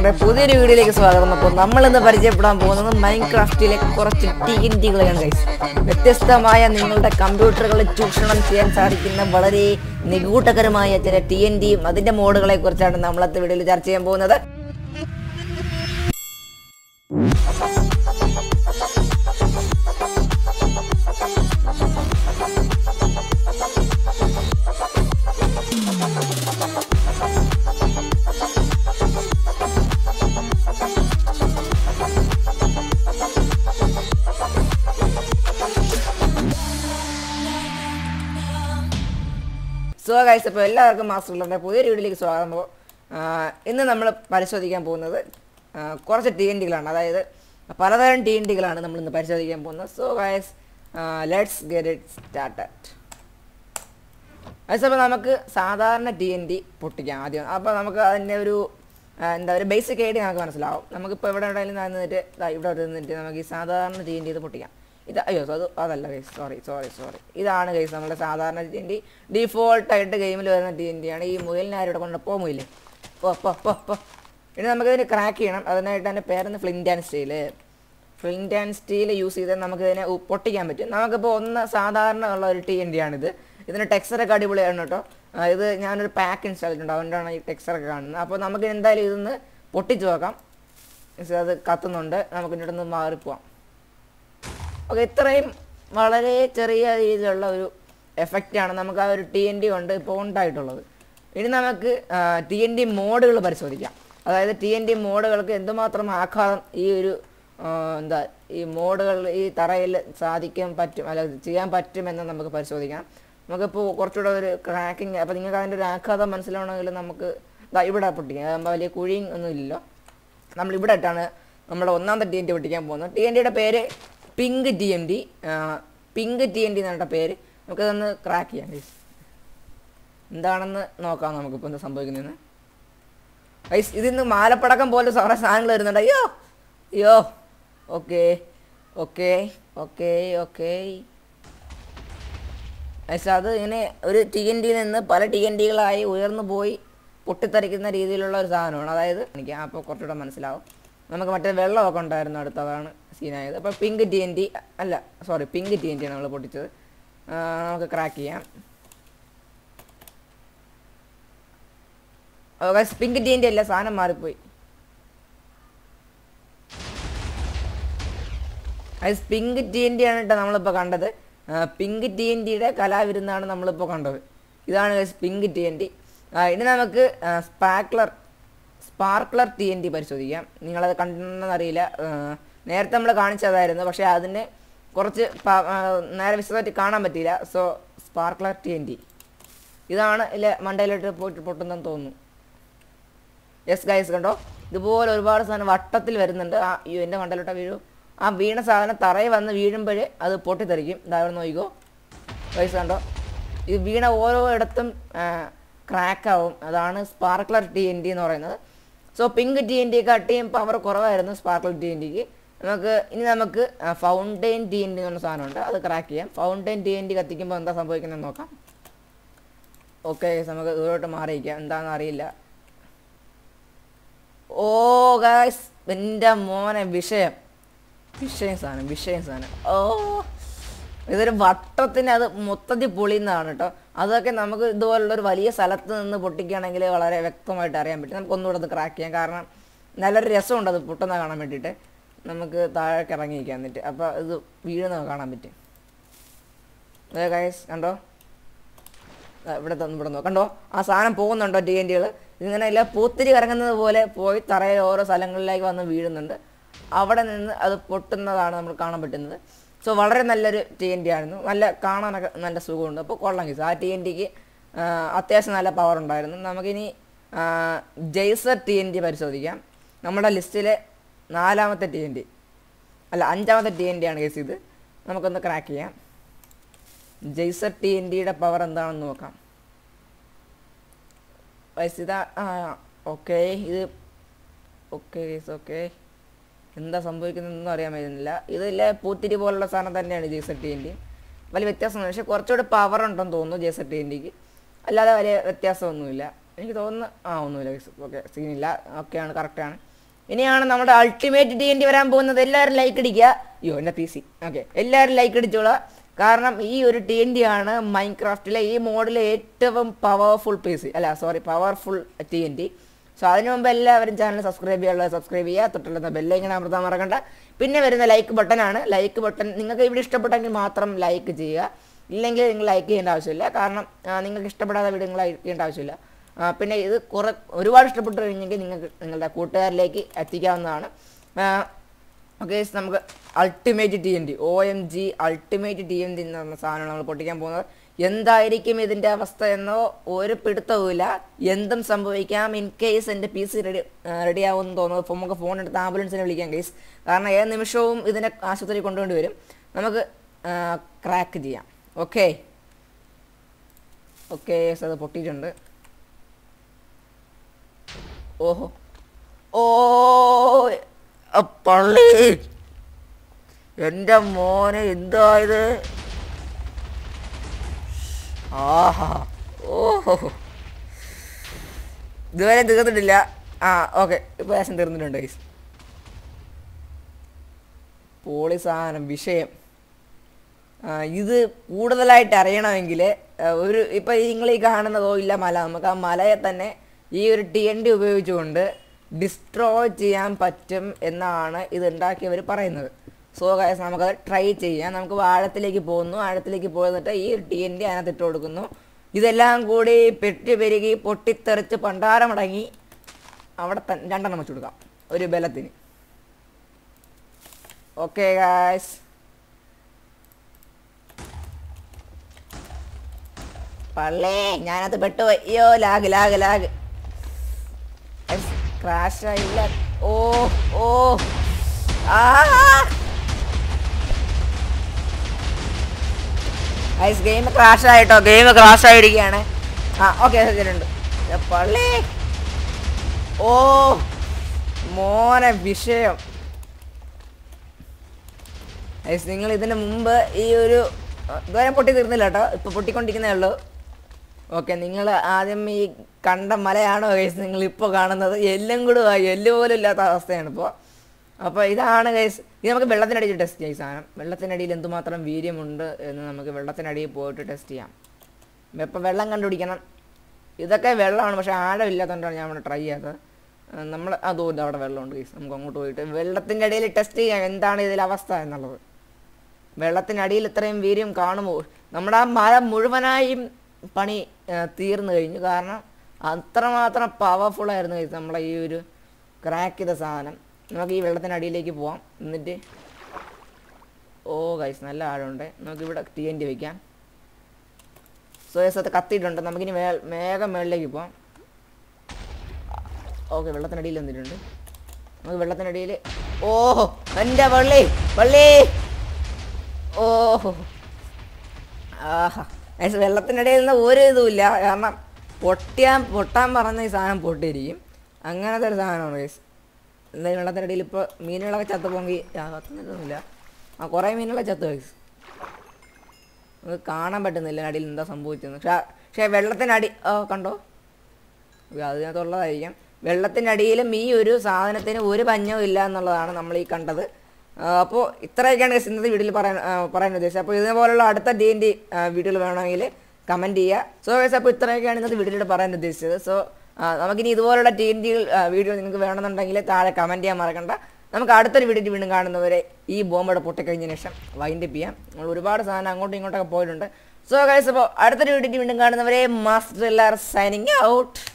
നമ്മുടെ പുതിയൊരു വീഡിയോയിലേക്ക് സ്വാഗതം അപ്പോൾ നമ്മൾ ഇന്ന് പരിചയപ്പെടാൻ പോകുന്നത് മൈൻക്രാഫ്റ്റിലെ കുറച്ച് ടികളെയാണ് ഗൈസ് വ്യത്യസ്തമായ നിങ്ങളുടെ കമ്പ്യൂട്ടറുകളെ ചൂഷണം ചെയ്യാൻ സാധിക്കുന്ന വളരെ നിഗൂഢകരമായ ചില ടി എൻ ഡിയും അതിന്റെ മോഡുകളെ കുറിച്ചാണ് നമ്മളത്തെ വീഡിയോയിൽ ചർച്ച ചെയ്യാൻ പോകുന്നത് സോ ഗൈസ് അപ്പോൾ എല്ലാവർക്കും മാസ്റ്റർ ലെവലിൻ്റെ പുതിയൊരു വീഡിയോയിലേക്ക് സ്വാഗതം അപ്പോൾ ഇന്ന് നമ്മൾ പരിശോധിക്കാൻ പോകുന്നത് ആ, കുറച്ച് ടി എൻ ഡികളാണ് അതായത് പലതരം ടി എൻ ഡികളാണ് നമ്മൾ ഇന്ന് പരിശോധിക്കാൻ പോകുന്നത് so guys let's get it started അതേസമയം നമുക്ക് സാധാരണ ടി എൻ ഡി പൊട്ടിക്കാം ആദ്യം അപ്പോൾ നമുക്ക് അതിൻ്റെ ഒരു ആ, എന്താ ഒരു ബേസിക് ഐഡിയ നമുക്ക് മനസ്സിലാവും നമുക്കിപ്പോൾ എവിടെ എവിടെയെങ്കിലും നിന്നിട്ട് ദാ ഇവിടെ നിന്നിട്ട് നമുക്ക് ഈ സാധാരണ ടി എൻ ഡി ഇത് പൊട്ടിക്കാം ഇത് അയ്യോ അത് അതല്ല ഗൈസ് സോറി സോറി സോറി ഇതാണ് ഗൈസ് നമ്മുടെ സാധാരണ ടി എൻ ഡി ഡിഫോൾട്ടായിട്ട് ഗെയിമിൽ വരുന്ന ടി എൻ ഡി ആണ് ഈ മുയലിനെ ആരും ഇവിടെ കൊണ്ട് പോകുമില്ലേ പോ പോ പോ പോ ഇനി നമുക്കിതിന് ക്രാക്ക് ചെയ്യണം അതിനായിട്ട് എൻ്റെ പേരെന്ന് flint and steel flint and steel use ചെയ്ത് നമുക്ക് ഇതിനെ ഉ- പൊട്ടിക്കാൻ പറ്റും നമുക്കിപ്പോൾ ഒന്ന് സാധാരണ ഉള്ള ഒരു ടി എൻ ഡി ആണിത് ഇതിന് ടെക്സ്ചറൊക്കെ അടിപൊളിയാണ് കേട്ടോ ആ, ഇത് ഞാനൊരു പാക്ക് ഇൻസ്റ്റാൾ ചെയ്തിട്ടുണ്ട് അതുകൊണ്ടാണ് ഈ ടെക്സ്ചറൊക്കെ കാണുന്നത് അപ്പോൾ നമുക്ക് എന്തായാലും ഇതൊന്ന് പൊട്ടിച്ച് നോക്കാം പക്ഷേ അത് കത്തുന്നുണ്ട് നമുക്ക് ഇവിടെ നിന്ന് മാറിപ്പോവാം ഓക്കെ ഇത്രയും വളരെ ചെറിയ രീതിയിലുള്ള ഒരു എഫക്റ്റാണ് നമുക്ക് ആ ഒരു ടി എൻ ഡി കൊണ്ട് ഇപ്പോൾ ഉണ്ടായിട്ടുള്ളത് ഇനി നമുക്ക് ടി എൻ ഡി മോഡുകൾ പരിശോധിക്കാം അതായത് ടി എൻ ഡി മോഡുകൾക്ക് എന്തുമാത്രം ആഘാതം ഈ ഒരു ആ, എന്താ ഈ മോഡുകൾ ഈ തറയിൽ സാധിക്കാൻ പറ്റും അല്ല ചെയ്യാൻ പറ്റുമെന്ന് നമുക്ക് പരിശോധിക്കാം നമുക്കിപ്പോൾ കുറച്ചുകൂടെ ഒരു ക്രാക്കിങ് അപ്പോൾ നിങ്ങൾക്ക് അതിൻ്റെ ഒരു ആഘാതം മനസ്സിലാവണമെങ്കിൽ നമുക്ക് ദാ ഇവിടെ പൊട്ടിക്കാം അതാകുമ്പോൾ വലിയ കുഴിയും ഒന്നും ഇല്ലല്ലോ നമ്മൾ ഇവിടെ ഇട്ടാണ് നമ്മുടെ ഒന്നാമത്തെ ടി എൻ ഡി പൊട്ടിക്കാൻ പോകുന്നത് ടി എൻ ഡിയുടെ പേര് pink T N D pink T N D എന്നാണ് പേര് നമുക്കതൊന്ന് ക്രാക്ക് ചെയ്യാം ഗൈസ് എന്താണെന്ന് നോക്കാം നമുക്കിപ്പോൾ എന്താ സംഭവിക്കുന്നതെന്ന് ഗൈസ് ഇതിന്ന് മാലപ്പടക്കം പോലെ കുറേ സാധനങ്ങൾ വരുന്നുണ്ട് അയ്യോ അയ്യോ okay okay okay okay guys അത് ഇങ്ങനെ ഒരു ടി എൻ ഡിയിൽ നിന്ന് പല ടി എൻ ഡികളായി ഉയർന്നു പോയി പൊട്ടിത്തെറിക്കുന്ന രീതിയിലുള്ള ഒരു സാധനമാണ് അതായത് എനിക്ക് അപ്പോൾ കുറച്ചുകൂടെ മനസ്സിലാവും നമുക്ക് മറ്റേ വെള്ളമൊക്കെ ഉണ്ടായിരുന്നു അടുത്തതാണ് സീനായത് അപ്പോൾ പിങ്ക് ടി എൻ ഡി അല്ല sorry pink T N D ആണ് നമ്മൾ പൊട്ടിച്ചത് ആ, നമുക്ക് ക്രാക്ക് ചെയ്യാം പിങ്ക് ടി എൻ ഡി അല്ല സാധനം മാറിപ്പോയി അത് പിങ്ക് ടി എൻ ഡി ആണ് കേട്ടോ നമ്മളിപ്പോൾ കണ്ടത് പിങ്ക് ടി എൻ ഡിയുടെ കലാവിരുന്നാണ് നമ്മളിപ്പോൾ കണ്ടത് ഇതാണ് guys pink T N D ഇനി നമുക്ക് sparkler sparkler T N D പരിശോധിക്കാം നിങ്ങളത് കണ്ടെന്നറിയില്ല നേരത്തെ നമ്മൾ കാണിച്ചതായിരുന്നു പക്ഷേ അതിന് കുറച്ച് പ- ആ, നേരെ വിശദമായിട്ട് കാണാൻ പറ്റിയില്ല so sparkler T N D ഇതാണ് ഇല്ല മണ്ടയിലോട്ട് പോയിട്ട് പൊട്ടുന്നെന്ന് തോന്നുന്നു യെസ് ഗൈസ് കണ്ടോ ഇതുപോലെ ഒരുപാട് സാധനം വട്ടത്തിൽ വരുന്നുണ്ട് ആ അയ്യോ എൻ്റെ മണ്ടലോട്ട വീഴൂ ആ വീണ സാധനം തറയിൽ വന്ന് വീഴുമ്പോൾ അത് പൊട്ടിത്തെറിക്കും ഇതാവിടെ നോക്കിക്കോ ഗൈസ് കണ്ടോ ഇത് വീണ ഓരോ ഇടത്തും ക്രാക്ക് ആവും അതാണ് സ്പാർക്ലർ ടി എൻ ഡി എന്ന് പറയുന്നത് so pink T N D കാട്ടിയും പവർ കുറവായിരുന്നു സ്പാർക്ലർ ടി എൻ ഡിക്ക് നമുക്ക് ഇനി നമുക്ക് ഫൗണ്ടെയിൻ ടി എൻ ഡി എന്ന് പറഞ്ഞ സാധനമുണ്ട് അത് ക്രാക്ക് ചെയ്യാം ഫൗണ്ടെയിൻ ടി എൻ ഡി കത്തിക്കുമ്പോൾ എന്താ സംഭവിക്കുന്നത് നോക്കാം ഓക്കെ നമുക്ക് ദൂരോട്ട് മാറിയിരിക്കാം എന്താണെന്ന് അറിയില്ല ഓ ഗായ്സ് എൻ്റെ മോനെ വിഷയം വിഷയം സാധനം വിഷയം സാധനം ഓ ഇതൊരു വട്ടത്തിന് അത് മൊത്തത്തിൽ പൊളിയുന്നതാണ് കേട്ടോ അതൊക്കെ നമുക്ക് ഇതുപോലുള്ള ഒരു വലിയ സ്ഥലത്ത് നിന്ന് പൊട്ടിക്കുകയാണെങ്കിൽ വളരെ വ്യക്തമായിട്ട് അറിയാൻ പറ്റും നമുക്ക് ഒന്നുകൂടെ അത് ക്രാക്ക് ചെയ്യാം കാരണം നല്ലൊരു രസമുണ്ട് അത് പൊട്ടുന്ന കാണാൻ വേണ്ടിയിട്ട് നമുക്ക് താഴേക്ക് ഇറങ്ങിയിരിക്കാൻ എന്നിട്ട് അപ്പോൾ ഇത് വീഴുന്നത് കാണാൻ പറ്റും അതെ ഗൈസ് കണ്ടോ ദാ ഇവിടെ തന്നു ഇവിടെ നോക്ക്. കണ്ടോ ആ സാധനം പോകുന്നുണ്ടോ ടി എൻ ഡികൾ ഇങ്ങനെ ഇല്ല പൂത്തിരി കറങ്ങുന്നത് പോലെ പോയി തറയിൽ ഓരോ സ്ഥലങ്ങളിലേക്ക് വന്ന് വീഴുന്നുണ്ട് അവിടെ നിന്ന് അത് പൊട്ടുന്നതാണ് നമ്മൾ കാണാൻ പറ്റുന്നത് സോ വളരെ നല്ലൊരു ടി എൻ ഡി ആയിരുന്നു നല്ല കാണാനൊക്കെ നല്ല സുഖമുണ്ട് അപ്പോൾ കൊള്ളാം കേസ് ആ ടി എൻ ഡിക്ക് അത്യാവശ്യം നല്ല പവർ ഉണ്ടായിരുന്നു നമുക്കിനി ആ, ജെയ്സർ ടി എൻ ഡി പരിശോധിക്കാം നമ്മുടെ ലിസ്റ്റിലെ നാലാമത്തെ ടി എൻ ഡി അല്ല അഞ്ചാമത്തെ ടി എൻ ഡി ആണ് കേസ് ഇത് നമുക്കൊന്ന് ക്രാക്ക് ചെയ്യാം ജെയ്സർ ടി എൻ ഡിയുടെ പവർ എന്താണെന്ന് നോക്കാം വയസ്സിത ആ ഓക്കെ ഇത് ഓക്കെ ഓക്കെ എന്താ സംഭവിക്കുന്നതെന്നൊന്നും അറിയാൻ പറ്റുന്നില്ല ഇതിലെ പൂത്തിരി പോലുള്ള സാധനം തന്നെയാണ് ജെയ്സർ ടി എൻ ഡി വലിയ വ്യത്യാസമൊന്നും പക്ഷേ കുറച്ചുകൂടി പവർ ഉണ്ടെന്ന് തോന്നുന്നു ജെയ്സർ ടി എൻ ഡിക്ക് അല്ലാതെ വലിയ വ്യത്യാസമൊന്നുമില്ല എനിക്ക് തോന്നുന്നു ആ ഒന്നുമില്ല ഓക്കെ സീനില്ല ഓക്കെയാണ് കറക്റ്റാണ് ഇനിയാണ് നമ്മുടെ അൾട്ടിമേറ്റ് ടി എൻ ടി വരാൻ പോകുന്നത് എല്ലാവരും ലൈക്ക് അടിക്കുക അയ്യോ എൻ്റെ പി സി ഓക്കെ എല്ലാവരും ലൈക്ക് അടിച്ചോളാം കാരണം ഈ ഒരു ടി എൻ ടി ആണ് മൈൻക്രാഫ്റ്റിലെ ഈ മോഡിലെ ഏറ്റവും പവർഫുൾ പി സി അല്ല sorry powerful T N T so അതിനു മുമ്പ് എല്ലാവരും ചാനൽ സബ്സ്ക്രൈബ് ചെയ്യാനുള്ളത് സബ്സ്ക്രൈബ് ചെയ്യുക തൊട്ടുള്ള ബെല്ലൈക്കൺ അമർത്താൻ മറക്കണ്ട പിന്നെ വരുന്ന ലൈക്ക് ബട്ടനാണ് ലൈക്ക് ബട്ടൺ നിങ്ങൾക്ക് ഇവിടെ ഇഷ്ടപ്പെട്ടെങ്കിൽ മാത്രം ലൈക്ക് ചെയ്യുക ഇല്ലെങ്കിൽ നിങ്ങൾ ലൈക്ക് ചെയ്യേണ്ട ആവശ്യമില്ല കാരണം ആ, നിങ്ങൾക്ക് ഇഷ്ടപ്പെടാത്ത വീഡിയോ നിങ്ങൾ ലൈക്ക് ചെയ്യേണ്ട ആവശ്യമില്ല ആ, പിന്നെ ഇത് കുറെ ഒരുപാട് ഇഷ്ടപ്പെട്ടു കഴിഞ്ഞെങ്കിൽ നിങ്ങൾക്ക് നിങ്ങളുടെ കൂട്ടുകാരിലേക്ക് എത്തിക്കാവുന്നതാണ് ഓക്കെ നമുക്ക് ultimate T N T O M G ultimate T N T എന്ന് പറഞ്ഞ സാധനമാണ് നമ്മൾ പൊട്ടിക്കാൻ പോകുന്നത് എന്തായിരിക്കും ഇതിൻ്റെ അവസ്ഥ എന്നോ ഒരു പിടുത്തവുമില്ല എന്തും സംഭവിക്കാം ഇൻ കേസ് എൻ്റെ പി സി റെഡി റെഡി ആവുമെന്ന് തോന്നുന്നു അപ്പോൾ നമുക്ക് ഫോൺ എടുത്ത് ആംബുലൻസിനെ വിളിക്കാം കേസ് കാരണം ഏത് നിമിഷവും ഇതിനെ ആശുപത്രി കൊണ്ടുകൊണ്ട് വരും നമുക്ക് ക്രാക്ക് ചെയ്യാം ഓക്കെ ഓക്കെ അത് പൊട്ടിയിട്ടുണ്ട് ഓഹോ ഓ ആ പള്ളി എൻ്റെ മോനെ എന്താ ഇത് ആഹാ ഓഹോ ഇതുവരെ തീർന്നിട്ടില്ല ആ ഓക്കെ ഇപ്പോൾ ഏകദേശം തീർന്നിട്ടുണ്ട് guys. പോളി സാധനം വിഷയം ആ, ഇത് കൂടുതലായിട്ട് അറിയണമെങ്കിൽ ഒരു ഇപ്പം നിങ്ങൾ ഈ കാണുന്നതോ ഇല്ല മല നമുക്ക് ആ മലയെ തന്നെ ഈ ഒരു ടി എൻ ഡി ഉപയോഗിച്ചുകൊണ്ട് ഡിസ്ട്രോയ് ചെയ്യാൻ പറ്റും എന്നാണ് ഇത് ഉണ്ടാക്കിയവർ പറയുന്നത് സോ ഗൈസ് നമുക്കത് ട്രൈ ചെയ്യാം നമുക്ക് ആഴത്തിലേക്ക് പോകുന്നു ആഴത്തിലേക്ക് പോയിട്ട് ഈ ടി എൻ ഡി അതിനകത്ത് ഇട്ട് കൊടുക്കുന്നു ഇതെല്ലാം കൂടി പെട്ടി പെരുകി പൊട്ടിത്തെറിച്ച് പണ്ടാരമടങ്ങി അവിടെ തന്നെ രണ്ടെണ്ണം വെച്ച് കൊടുക്കാം ഒരു ബലത്തിന് ഓക്കെ ഗായ്സ് പള്ളേ ഞാനത് പെട്ടുപോയി അയ്യോ ലാഗ് ലാഗ് ലാഗ് ക്രാഷ് ആയില്ല ഓ ഓ ആ ഐസ് ഗെയിം ക്രാഷ് ആയിട്ടോ ഗെയിം ക്രാഷ് ആയിരിക്കുകയാണ് ആ ഓക്കെ ശരിയുണ്ട് പള്ളി ഓ മോനെ വിഷയം ഐസ് നിങ്ങൾ ഇതിന് മുമ്പ് ഈ ഒരു ഇതുവരെ പൊട്ടി തീർന്നില്ല കേട്ടോ ഇപ്പൊ പൊട്ടിക്കൊണ്ടിരിക്കുന്നേ ഉള്ളൂ ഓക്കെ നിങ്ങൾ ആദ്യം ഈ കണ്ട മലയാണോ ഗൈസ് നിങ്ങൾ ഇപ്പോൾ കാണുന്നത് എല്ലും കൂടെ ആയി എല്ല് പോലും ഇല്ലാത്ത അവസ്ഥയാണ് ഇപ്പോൾ അപ്പോൾ ഇതാണ് ഗൈസ് ഇത് നമുക്ക് വെള്ളത്തിനടിയിൽ ടെസ്റ്റ് ചെയ്യാം ഈ സാധനം വെള്ളത്തിനടിയിൽ എന്തുമാത്രം വീര്യമുണ്ട് എന്ന് നമുക്ക് വെള്ളത്തിനടിയിൽ പോയിട്ട് ടെസ്റ്റ് ചെയ്യാം ഇപ്പം വെള്ളം കണ്ടുപിടിക്കണം ഇതൊക്കെ വെള്ളമാണ് പക്ഷേ ആഴമില്ലാത്തതുകൊണ്ടാണ് ഞാൻ അവിടെ ട്രൈ ചെയ്യാത്തത് നമ്മൾ അതോ ഇത് അവിടെ വെള്ളമുണ്ട് ഗൈസ് നമുക്ക് അങ്ങോട്ട് പോയിട്ട് വെള്ളത്തിൻ്റെ ഇടയിൽ ടെസ്റ്റ് ചെയ്യാം എന്താണ് ഇതിലെ അവസ്ഥ എന്നുള്ളത് വെള്ളത്തിനടിയിൽ ഇത്രയും വീര്യം കാണുമോ നമ്മുടെ ആ മല മുഴുവനായും പണി ആ, തീർന്നു കഴിഞ്ഞു കാരണം അത്രമാത്രം പവർഫുൾ ആയിരുന്നു guys നമ്മളെ ഈ ഒരു ക്രാക്ക് ചെയ്ത സാധനം നമുക്ക് ഈ വെള്ളത്തിനടിയിലേക്ക് പോവാം എന്നിട്ട് ഓ ഗൈസ് നല്ല ആഴമുണ്ട് നമുക്ക് ഇവിടെ ടി എൻ ടി വയ്ക്കാം സോ യെസ് അത് കത്തിയിട്ടുണ്ട് നമുക്കിനി മേ വേഗം മേളിലേക്ക് പോവാം ഓക്കെ വെള്ളത്തിനടിയിൽ വന്നിട്ടുണ്ട് നമുക്ക് വെള്ളത്തിനടിയിൽ ഓഹോ എൻ്റെ പള്ളി പള്ളി ഓഹോ ആഹാ ഗൈസ് വെള്ളത്തിനിടയിൽ നിന്ന് ഒരു ഇതുമില്ല കാരണം പൊട്ടിയാൻ പൊട്ടാൻ പറഞ്ഞ ഈ സാധനം പൊട്ടിയിരിക്കും അങ്ങനത്തെ ഒരു സാധനമാണ് ഗൈസ് എന്തായാലും വെള്ളത്തിനിടയിൽ ഇപ്പോൾ മീനുകളൊക്കെ ചത്തു പോങ്കി കത്തുന്നിട്ടൊന്നുമില്ല ആ കുറേ മീനുകളെ ചത്തു ഗൈസ് നമുക്ക് കാണാൻ പറ്റുന്നില്ല അടിയിൽ എന്താ സംഭവിച്ചതെന്ന് പക്ഷേ പക്ഷേ വെള്ളത്തിനടി ആ കണ്ടോ ഓക്കേ, അതിനകത്തുള്ളതായിരിക്കാം വെള്ളത്തിനടിയിലും ഈ ഒരു സാധനത്തിന് ഒരു പഞ്ഞവും ഇല്ല എന്നുള്ളതാണ് നമ്മൾ ഈ കണ്ടത് അപ്പോൾ ഇത്രയൊക്കെയാണ് guys ഇന്നത്തെ വീഡിയോയിൽ പറയാൻ ആ, പറയാൻ ഉദ്ദേശിച്ചത് അപ്പോൾ ഇതുപോലുള്ള അടുത്ത ഡി എൻ ഡി വീഡിയോകൾ വേണമെങ്കിൽ കമൻറ്റ് ചെയ്യുക സോ ഗൈസ് അപ്പോൾ ഇത്രയൊക്കെയാണ് ഇന്നത്തെ വീഡിയോയിൽ പറയാൻ ഉദ്ദേശിച്ചത് സോ നമുക്കിനി ഇതുപോലുള്ള ടി എൻ ഡികൾ വീഡിയോ നിങ്ങൾക്ക് വേണമെന്നുണ്ടെങ്കിൽ താഴെ കമൻറ്റ് ചെയ്യാൻ മറക്കണ്ട നമുക്ക് അടുത്തൊരു വീഡിയോ വീണ്ടും കാണുന്നവരെ ഈ ബോംബയുടെ പൊട്ടിക്കഴിഞ്ഞതിന് ശേഷം വൈൻഡപ്പ് ചെയ്യാം നമ്മൾ ഒരുപാട് സാധനം അങ്ങോട്ടും ഇങ്ങോട്ടൊക്കെ പോയിട്ടുണ്ട് സോ ഗൈസ് അപ്പോൾ അടുത്തൊരു വീഡിയോ വീണ്ടും കാണുന്നവരെ മാസ്റ്റർ എല്ലാവരും സൈനിങ് ഔട്ട്